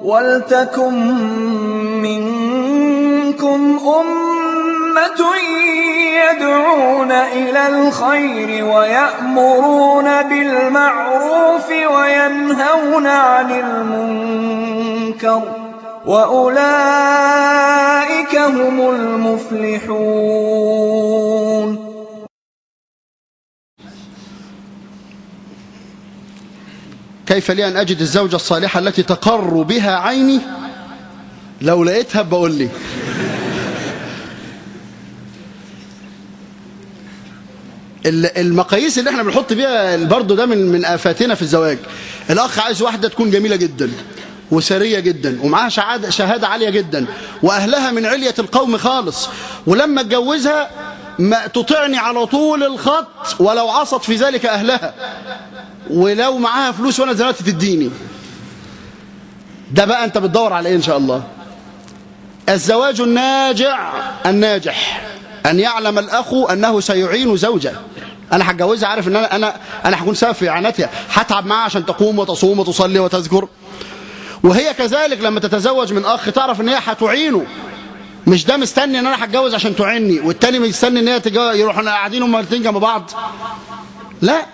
وَلْتَكُن مِّنكُمْ أُمَّةٌ يَدْعُونَ إِلَى الْخَيْرِ وَيَأْمُرُونَ بِالْمَعْرُوفِ وَيَنْهَوْنَ عَنِ الْمُنكَرِ ۚ وَأُولَٰئِكَ هُمُ الْمُفْلِحُونَ كيف لي أن أجد الزوجة الصالحة التي تقر بها عيني لو لقيتها بقول لي المقاييس اللي احنا بنحط بيها برضه ده من من آفاتنا في الزواج الأخ عايز واحدة تكون جميلة جدا وسرية جدا ومعاها شهادة, شهادة عالية جدا وأهلها من علية القوم خالص ولما اتجوزها ما تطعني على طول الخط ولو عصت في ذلك أهلها ولو معاها فلوس وانا دلوقتي تديني ده بقى انت بتدور على ايه ان شاء الله الزواج الناجع الناجح ان يعلم الاخ انه سيعين زوجه انا هتجوزها عارف ان انا انا انا هكون سبب في اعانتها هتعب معاها عشان تقوم وتصوم وتصلي وتذكر وهي كذلك لما تتزوج من اخ تعرف ان هي هتعينه مش ده مستني ان انا هتجوز عشان تعيني والتاني مستني ان هي يروحوا قاعدين هما الاثنين جنب بعض لا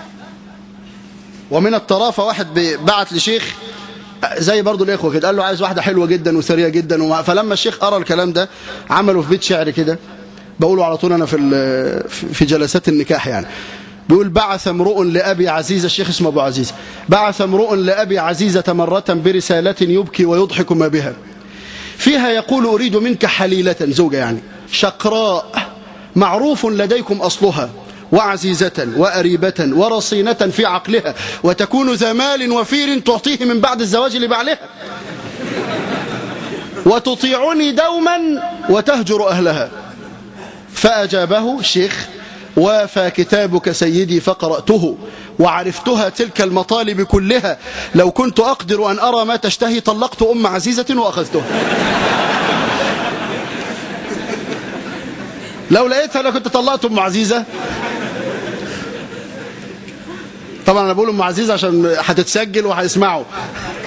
ومن الطرافة واحد بعت لشيخ زي برضو الإخوة كده قال له عايز واحدة حلوة جدا وثرية جدا وما فلما الشيخ قرأ الكلام ده عمله في بيت شعر كده بقوله على طول أنا في في جلسات النكاح يعني بيقول بعث امرؤ لأبي عزيزة الشيخ اسمه أبو عزيز بعث امرؤ لأبي عزيزة مرة برسالة يبكي ويضحك ما بها فيها يقول أريد منك حليلة زوجة يعني شقراء معروف لديكم أصلها وعزيزة وأريبة ورصينة في عقلها وتكون ذا مال وفير تعطيه من بعد الزواج لبعلها وتطيعني دوما وتهجر أهلها فأجابه الشيخ وافى كتابك سيدي فقرأته وعرفتها تلك المطالب كلها لو كنت أقدر أن أرى ما تشتهي طلقت أم عزيزة وأخذتها لو لقيتها لو كنت طلقت أم عزيزة طبعا انا بقول ام عزيز عشان هتتسجل وهيسمعوا